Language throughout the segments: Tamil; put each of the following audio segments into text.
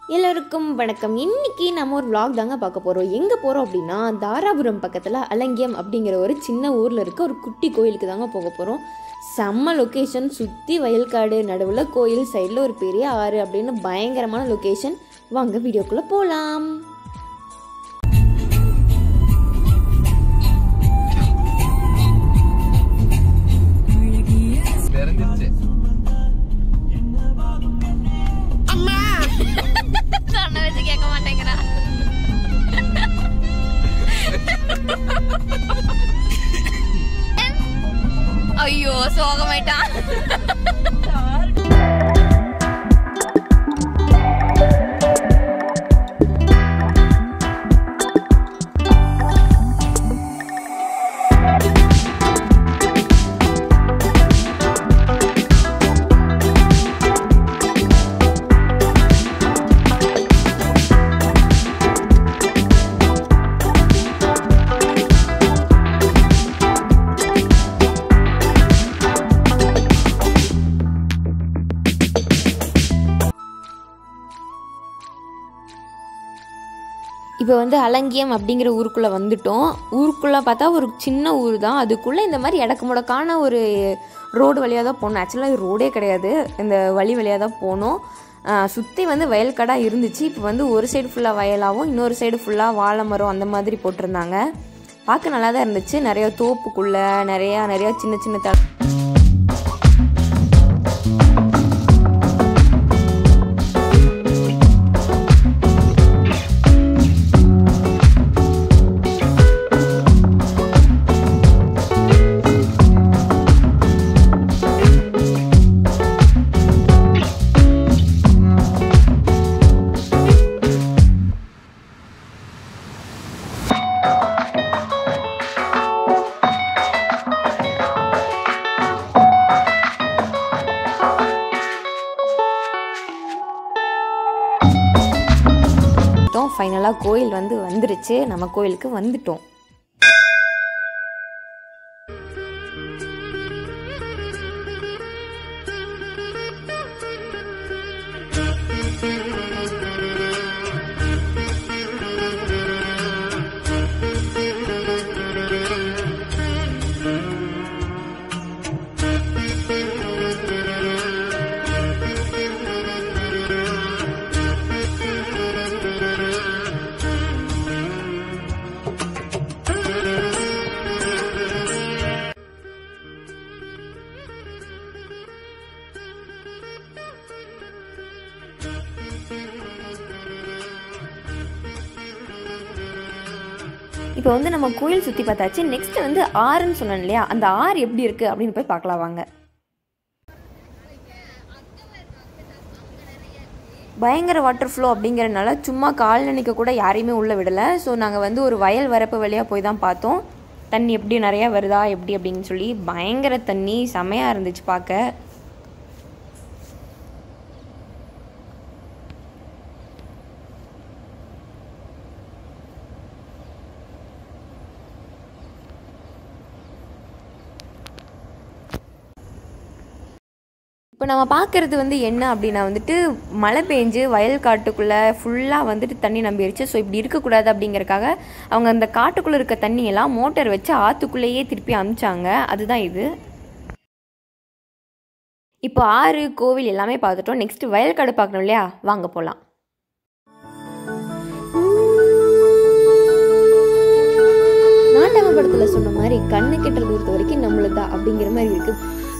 எல்லோருக்கும் வணக்கம் இன்னைக்கு நம்ம ஒரு vlog தாங்க பார்க்க போகிறோம் எங்கே போகிறோம் அப்படின்னா தாராபுரம் பக்கத்தில் அலங்கியம் அப்படிங்கிற ஒரு சின்ன ஊரில் இருக்க ஒரு குட்டி கோயிலுக்கு தாங்க போக போகிறோம் செம்ம லொக்கேஷன் சுற்றி வயல்காடு நடுவில் கோயில் சைடில் ஒரு பெரிய ஆறு அப்படின்னு பயங்கரமான லொக்கேஷன் வாங்க வீடியோக்குள்ளே போகலாம் தெரிஞ்சிருச்சு சொன்ன வச்சு கேட்க மாட்டேங்கிறா ஐயோ சோகமாயிட்டான் இப்போ வந்து அலங்கியம் அப்படிங்கிற ஊருக்குள்ளே வந்துட்டோம் ஊருக்குள்ளே பார்த்தா ஒரு சின்ன ஊர் தான் அதுக்குள்ளே இந்த மாதிரி இடக்கு முடக்கான ஒரு ரோடு வழியாக தான் போகணும் ஆக்சுவலாக இது ரோடே கிடையாது இந்த வழி வழியாக தான் போகணும் சுற்றி வந்து வயல்கடாக இருந்துச்சு இப்போ வந்து ஒரு சைடு ஃபுல்லாக வயலாகவும் இன்னொரு சைடு ஃபுல்லாக வாழை மரம் அந்த மாதிரி போட்டிருந்தாங்க பார்க்க நல்லா தான் இருந்துச்சு நிறைய தோப்புக்குள்ளே நிறையா நிறையா சின்ன சின்ன த ஃபைனலாக கோயில் வந்து வந்துருச்சு நம்ம கோயிலுக்கு வந்துட்டோம் இப்போ வந்து நம்ம கோயில் சுற்றி பார்த்தாச்சு நெக்ஸ்ட் வந்து ஆறுன்னு சொன்னேன் இல்லையா அந்த ஆறு எப்படி இருக்குது அப்படின்னு போய் பார்க்கலாம் வாங்க பயங்கர வாட்டர் ஃப்ளோ அப்படிங்கிறனால சும்மா கால் நினைக்க கூட யாரையுமே உள்ளே விடலை ஸோ நாங்கள் வந்து ஒரு வயல் வரப்பு வழியாக போய் தான் பார்த்தோம் தண்ணி எப்படி நிறையா வருதா எப்படி அப்படின்னு சொல்லி பயங்கர தண்ணி செமையாக இருந்துச்சு பார்க்க இப்போ நம்ம பார்க்குறது வந்து என்ன அப்படின்னா வந்துட்டு மழை பெஞ்சு வயல் காட்டுக்குள்ளே ஃபுல்லாக வந்துட்டு தண்ணி நம்பிடுச்சு ஸோ இப்படி இருக்கக்கூடாது அப்படிங்கறக்காக அவங்க அந்த காட்டுக்குள்ளே இருக்க தண்ணியெல்லாம் மோட்டார் வச்சு ஆற்றுக்குள்ளேயே திருப்பி அமிச்சாங்க அதுதான் இது இப்போ ஆறு கோவில் எல்லாமே பார்த்துட்டோம் நெக்ஸ்ட் வயல்காடு பார்க்கணும் இல்லையா வாங்க போகலாம் நாட்டக படத்தில் சொன்ன மாதிரி கண்ணு கெட்டுற தூரத்து வரைக்கும் நம்மளுதா அப்படிங்கிற மாதிரி இருக்கு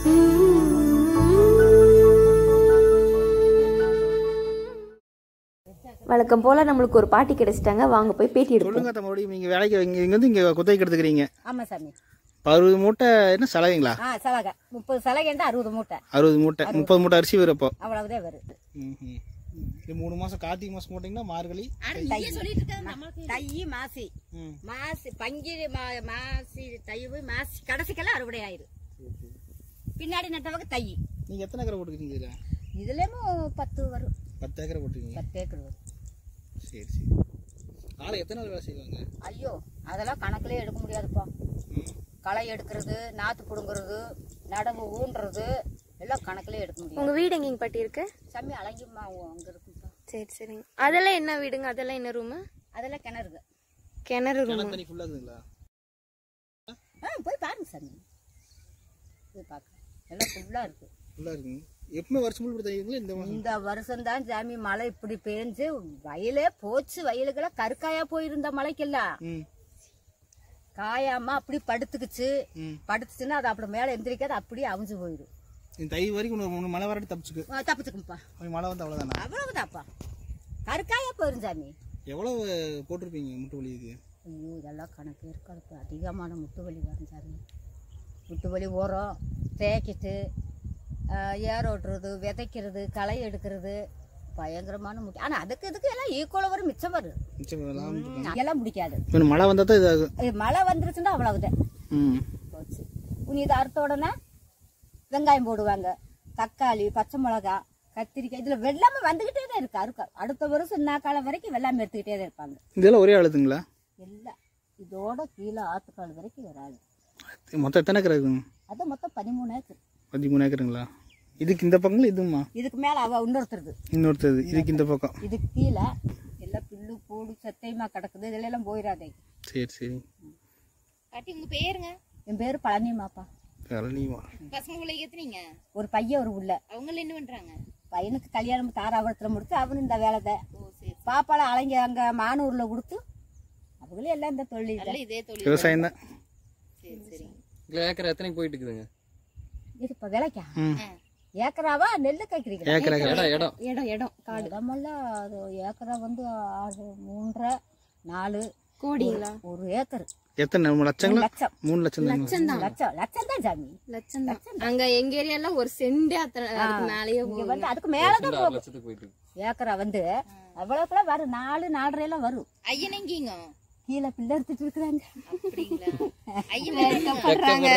வழக்கம் போல நம்மளுக்கு ஒரு பாட்டி கிடைச்சிட்டாங்க வாங்க போய் பேட்டி எடுப்போம் சொல்லுங்க அத்தை மறுபடியும் நீங்க வேலைக்கு இங்க இங்க வந்து இங்க குத்தகைக்கு எடுத்துக்கிறீங்க ஆமா சாமி இப்ப அறுபது மூட்டை என்ன செலவுங்களா ஆ சலகை முப்பது சலகைண்டா அறுபது மூட்டை அறுபது மூட்டை முப்பது மூட்டை அரிசி வரும் அப்போ அவ்வளவுதான் வருது ம்ஹும். இது மூணு மாசம் கார்த்திகை மாசம் போட்டீங்கன்னா மார்கழி தை மாசி ம். மாசி பங்கிரி மா- மாசி தைவு மாசி கடைசிக்கெல்லாம் அறுவடை ஆயிரு பின்னாடி நட்டவங்க தை நீங்க எத்தனை ஏக்கரை போட்டுக்கிறீங்க இதுல இதுலயும் பத்து வரும் பத்து ஏக்கரை போட்டுருக்கீங்க பத்து ஏக்கர் வரும் சரி சரி ஆளை எத்தனை நாள் வேலை செய்வாங்க ஐயோ அதெல்லாம் கணக்குலயே எடுக்க முடியாதுப்பா ம். களை எடுக்கிறது நாத்து புடுங்குறது நடவு ஊன்றது எல்லாம் கணக்குலயே எடுக்க முடியும் உங்க வீடு எங்கேங்க பாட்டி இருக்கு சாமி அழகிம்மா அங்க இருக்குப்பா சரி சரிங்க அதெல்லாம் என்ன வீடுங்க அதெல்லாம் என்ன ரூமு அதெல்லாம் கிணறுங்க கிணறு ரூமு கிணறு தண்ணி ஃபுல்லாக இருக்குங்களா ஆ போய் பாருங்க சாமி போய் பார்க்க எல்லாம் ஃபுல்லாக இருக்கு ஃபுல்லாக இருக்குங்க எப்பவுமே வருஷம் முழு இப்படி தண்ணிங்களா இந்த மாதம் இந்த வருஷம் தான் சாமி மழை இப்படி பெஞ்சு வயலே போச்சு வயலுக்கெல்லாம் கருக்காயா போயிருந்த மழைக்கெல்லாம் ம் காயாம அப்படி படுத்துக்குச்சு ம் படுத்துச்சுன்னா அது அப்படி மேல எந்திரிக்காது அப்படியே அவிஞ்சு போயிடும் இந்த தை வரைக்கும் ஒரு மூணு மழை வரட்டு தப்பிச்சுக்கு ஆ, தப்பிச்சுக்கும்ப்பா கொஞ்சம் மழை வந்து அவ்வளோதானா அவ்வளவுதாப்பா கருக்காயா போயிரும் சாமி எவ்வளோ போட்டிருப்பீங்க முட்டு வலிக்கு ஐயோ இதெல்லாம் கணக்கு இருக்காதுப்பா அதிகமான முட்டு வலி வரும் சாமி முட்டு வலி உரம் தேய்க்கிட்டு ஏர் ஓட்டுறது விதைக்கிறது களை எடுக்கிறது பயங்கரமான முட்டி ஆனால் அதுக்கு இதுக்கு எல்லாம் ஈக்குவலாக வரும் மிச்சம் வரும் மிச்சம் எல்லாம் ம், எல்லாம் பிடிக்காது இப்போ மழை வந்தால் தான் இதாகும் இது மழை வந்துருச்சுன்னா அவ்வளவுதான் ம் போச்சு உனி இது அறுத்த உடனே வெங்காயம் போடுவாங்க தக்காளி பச்சை மிளகா கத்திரிக்காய் இதுல வெள்ளாமை வந்துகிட்டே தான் இருக்கு அறுக்க அடுத்த வருஷம் என்ன காலம் வரைக்கும் வெள்ளாமை எடுத்துக்கிட்டே தான் இருப்பாங்க இதெல்லாம் ஒரே அழுதுங்களா எல்லாம் இதோட கீழே ஆத்துக்கால் வரைக்கும் ஒரு ஆள் மொத்தம் எத்தனை ஏக்கர் இருக்குங்க அது மொத்தம் பதிமூணு ஏக்கர் பதிமூணு ஏக்கருங்களா இதுக்கு இந்த பக்கம் இதுமா இதுக்கு மேல அவ இன்னொருத்தருது இன்னொருத்தது இதுக்கு இந்த பக்கம் இதுக்கு கீழே எல்லாம் பில்லு போடு சத்தையுமா கிடக்குது இதுல எல்லாம் போயிடாதே சரி சரி பாட்டி உங்க பேருங்க என் பேரு பழனிமாப்பா பழனிமா பசங்க பிள்ளைக்கு எத்தனைங்க ஒரு பையன் ஒரு உள்ள அவங்கள என்ன பண்றாங்க பையனுக்கு கல்யாணம் தாராபுரத்துல முடிச்சு அவனு இந்த வேலை தான் ஓ சரி பாப்பால அலைங்க அங்க மானூர்ல கொடுத்து அவங்களும் எல்லாம் இந்த தொழில் நல்ல இதே தொழில் விவசாயம் தான் சரி சரி இல்லை ஏக்கர் எத்தனைக்கு போயிட்டு இருக்குதுங்க இது இப்ப விலைக்கா ம் ஏக்கராவா நெல்லு காய்க்கிறீங்க ஏக்கர் ஏக்கர் இடம் இடம் இடம் இடம் இடமெல்லாம் அது ஏக்கரா வந்து ஆறு மூன்றரை நாலு கோடிங்களா ஒரு ஏக்கர் எத்தனை மூணு லட்சங்களா லட்சம் மூணு லட்சம் தாங்க லட்சம் லட்சம் தான் சாமி லட்சம் தான் அங்க எங்க ஏரியால ஒரு சென்ட் அத்தனை அதுக்கு மேலேயே இங்க வந்து அதுக்கு மேலதான் ஆறு போகும் லட்சத்துக்கு போயிட்டு இருக்கு ஏக்கரா வந்து அவ்வளவுக்குலாம் வரும் நாலு நாலரை எல்லாம் வரும் ஐயன் எங்கீங்க கீழே பிள்ளை எடுத்துட்டு இருக்கிறாங்க அப்படிங்களா ஐயன் பண்றாங்க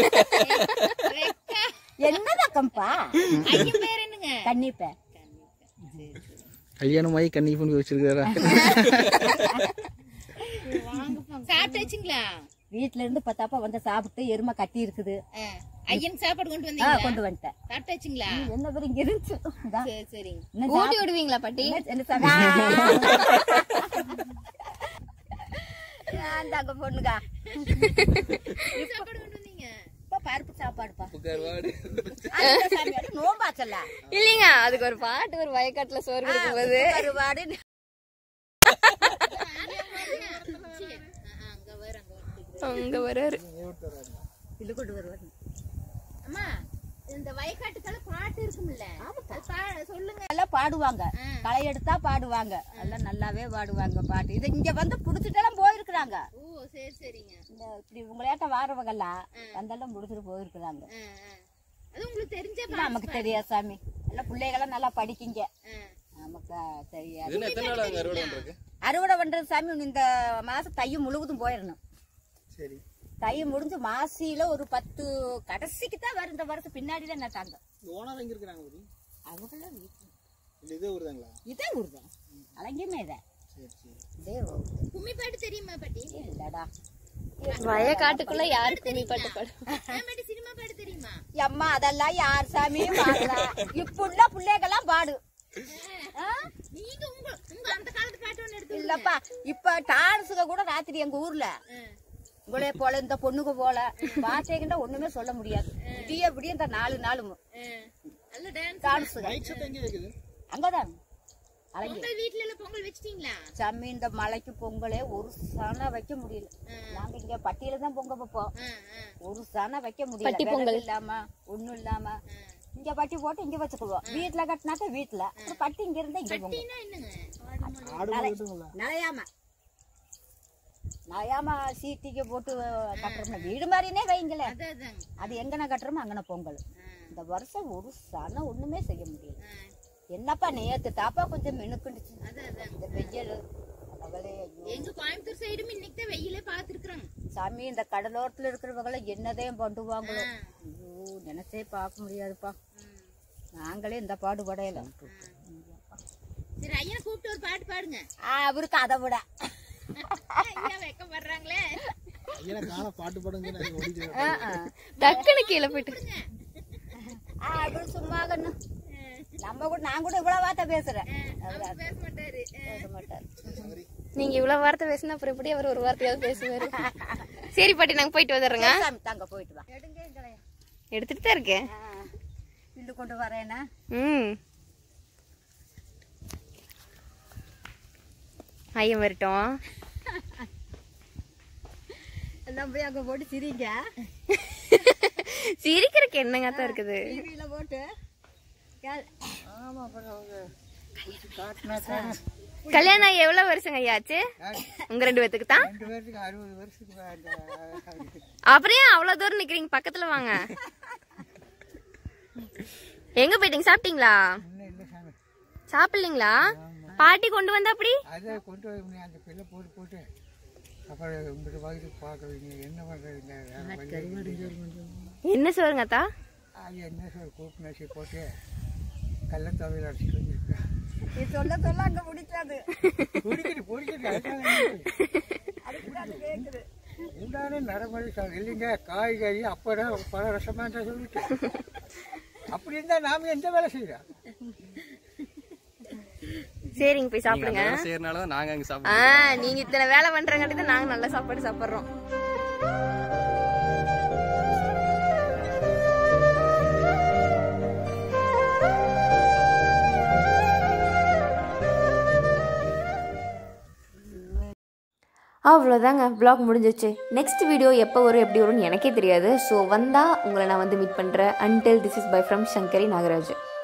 என்னதாக்கம்பா ஐயன் பேர் என்னங்க கன்னிப்ப கல்யாணம் ஆகி கண்ணி பண்ணி வச்சிருக்காரா சாப்பிட்டாச்சுங்களா வீட்டுல இருந்து பத்தாப்பா வந்து சாப்பிட்டு எருமை கட்டி இருக்குது ஆ. ஐயன் சாப்பாடு கொண்டு ஆ, வந்தீங்களா கொண்டு வந்துட்டேன் சாப்பிட்டாச்சுங்களா என்ன பேர் இங்க இருந்துச்சு இந்தா. சரி சரிங்க இன்னும் ஊட்டி விடுவீங்களா பாட்டி என்ன- என்ன சாமி? இந்தாங்க பொண்ணுங்க சாப்பாடு கொண்டு வந்தீங்க இப்ப பருப்பு சாப்பாடுப்பா கருவாடு அந்த சாமி அது நோம்பாச்சல்ல இல்லைங்க அதுக்கு ஒரு பாட்டு ஒரு வயக்காட்டுல சோறு கொடுக்கும்போது கருவாடு அங்க வர அங்க வர அங்க வராரு இது கொண்டு வருவாரு அம்மா இந்த வயக்காட்டுக்கெல்லாம் பாட்டு இருக்கும்ல அது பா- சொல்லுங்க எல்லாம் பாடுவாங்க களை எடுத்தா பாடுவாங்க எல்லாம் நல்லாவே பாடுவாங்க பாட்டு இது இங்க வந்து புடிச்சிட்டெல்லாம் போயிருக்கிறாங்க ஓ சரி சரிங்க இந்த இப்படி உங்களையாட்ட வாரவங்கெல்லாம் வந்தெல்லாம் முடிச்சுட்டு போயிருக்கிறாங்க ஆ, ஆ. அது உங்களுக்கு தெரிஞ்ச இது நமக்கு தெரியாது சாமி எல்லாம் பிள்ளைகளாம் நல்லா படிக்கிங்க நமக்கு தெரியாது இதுன்னு எத்தனை நாள் அங்கே அறுவடை பண்ணுறது அறுவடை பண்றது சாமி இந்த மாசம் தையும் முழுவதும் போயிடணும் சரி தை முடிஞ்சு மாசியில ஒரு பத்து கடைசிக்கு தான் வரும் இந்த வருஷம் பின்னாடி தான் நட்டாங்க ஓனர் எங்க இருக்கிறாங்க ஒரு அவங்களாம் வீட்டுல இல்லை இதே ஊர் தாங்களா இதே ஊர் தான் அலங்கியுமே இதான் சரி சரி இதே ஊர் கும்மி பாட்டு தெரியுமா பாட்டி இல்லடா வயக்காட்டுக்குள்ள யாரு கும்மி பாட்டு பாடு ஆ, பாட்டி சினிமா பாட்டு தெரியுமா அம்மா அதெல்லாம் யார் சாமியும் பாடுறா இப்ப உள்ள பிள்ளைகெல்லாம் பாடு ஆ? நீங்க உங்க உங்க அந்த காலத்து பாட்டு ஒண்ணு எடுத்து இல்லப்பா இப்ப டான்ஸுக கூட ராத்திரி எங்க ஊர்ல உங்களே போல இந்த பொண்ணுக்கு போல பாத்தீங்கன்னா ஒண்ணுமே சொல்ல முடியாது விடிய விடிய இந்த நாலு நாளும் நல்ல டான்ஸ் டான்ஸுக மைக் செட் எங்கே இருக்குது அங்கதான் அலங்கி பொங்கல் வீட்ல எல்லாம் பொங்கல் வச்சிட்டீங்களா சாமி இந்த மலைக்கு பொங்கலே ஒரு சன வைக்க முடியல நாங்க இங்க பட்டியல தான் பொங்க வைப்போம் ஆ, ஆ. ஒரு சன வைக்க முடியல விறகு இல்லாம ஒண்ணும் இல்லாம இங்க பட்டி போட்டு இங்க வச்சுக்குவோம் வீட்டுல கட்டினாக்க வீட்டுல அப்புறம் பட்டி இங்க இருந்தா இங்க பொங்க அப்படின்னா என்னங்க ஆடு மாடு இருக்குங்களா நலையாம நலையாம சீட்டிக்கு போட்டு கட்டுறோம்னா வீடு மாதிரினே வைங்களேன் அதான் அதாங்க அது எங்கன கட்டுறோமோ அங்கன பொங்கல் இந்த வருஷம் ஒரு சன ஒண்ணுமே செய்ய முடியல என்னப்பா நேத்து தாப்பா கொஞ்சம் மினுக்குண்டுச்சு அதான் அதாங்க இந்த வெயில் அவளே ஐயோ எங்க கோயம்புத்தூர் சைடும் இன்னைக்கு தான் வெயிலே பாத்துருக்குறாங்க சாமி இந்த கடலோரத்துல இருக்கிறவங்கள என்னதையும் பண்ணுவாங்களோ ஐயோ நினைச்சே பார்க்க முடியாதுப்பா நாங்களே இந்த பாடுபடையல சரி ஐயனை கூப்பிட்டு ஒரு பாட்டு பாடுங்க ஆ, அவருக்கு அதை விட ஐயா வெக்கப்படுறாங்களே ஐயா காண பாட்டு பாடுங்க நான் ஓடிட்டு ஆ, ஆ. டக்குன்னு கீழே போயிட்டு ஆ, அவரு சும்மா கண்ணு நம்ம கூட நான் கூட இவ்வளவு வார்த்தை பேசுறேன் அவரு அவர் பேச மாட்டாரு பேச மாட்டார் நீங்க இவ்வளவு வார்த்தை பேசினா அப்புறம் எப்படி அவர் ஒரு வார்த்தையாவது பேசுவாரு சரி பாட்டி நாங்க போயிட்டு வந்துடுறோங்க சாமி தாங்க போயிட்டு வா எடுத்துட்டு தான் இருக்கேன் ஆ, பில்லு கொண்டு வரேன்னா ம் ஐயம் வரட்டும் எல்லாம் போய் அங்க போட்டு சிரிங்க சிரிக்கிறதுக்கு என்னங்க தான் இருக்குது டிவியில போட்டு கேள். கல்யாணம் ஆகி எவ்வளவு வருஷங்க ஐயா ஆச்சு உங்க ரெண்டு பேத்துக்கு தான் ரெண்டு பேருக்கு அறுபது வருஷத்துக்கு மேல அப்புறம் ஏன் அவ்வளவு தூரம் நிக்கிறீங்க பக்கத்துல வாங்க எங்க போயிட்டீங்க சாப்பிட்டீங்களா இன்னும் இல்லை சாமி சாப்பிடலீங்களா பாட்டி கொண்டு வந்தா அப்படி அதை கொண்டு போய் அந்த பிள்ளை போட்டு போட்டு அப்புறம் உங்கள்கிட்ட வகுத்து பார்க்குறீங்க என்ன பண்ணுறீங்க வேற வழி இல்லை. என்ன சொல்லுங்க அத்தா அது என்ன சார் கூப்பிட்டு நசி போட்டு கள்ளத்தொகையில் அடிச்சுட்டு வந்துருக்கேன் நீ சொல்ல சொல்ல அங்க முடிக்காது குடிக்கிட்டு குடிக்கிட்டு உண்டான நடைமுறை சார் இல்லைங்க காய்கறி அப்பதான் பல ரசமா இருந்தா சொல்லிட்டு அப்படி இருந்தா நாம எந்த வேலை செய்யறோம் சரிங்க போய் நீங்க சாப்பிடுங்க அந்த வேலை செய்யறனால தான் நாங்க அங்க ஆ சாப்பிடுறோம் நீங்க இத்தனை வேலை பண்றங்காட்டி தான் நாங்க நல்ல சாப்பாடு சாப்பிடுறோம் அவ்வளோதாங்க vlog முடிஞ்சிச்சு நெக்ஸ்ட் வீடியோ எப்போ வரும் எப்படி வரும்னு எனக்கே தெரியாது ஸோ வந்தால் உங்களை நான் வந்து மீட் பண்ணுறேன் until this is bye from Sankari Nagaraj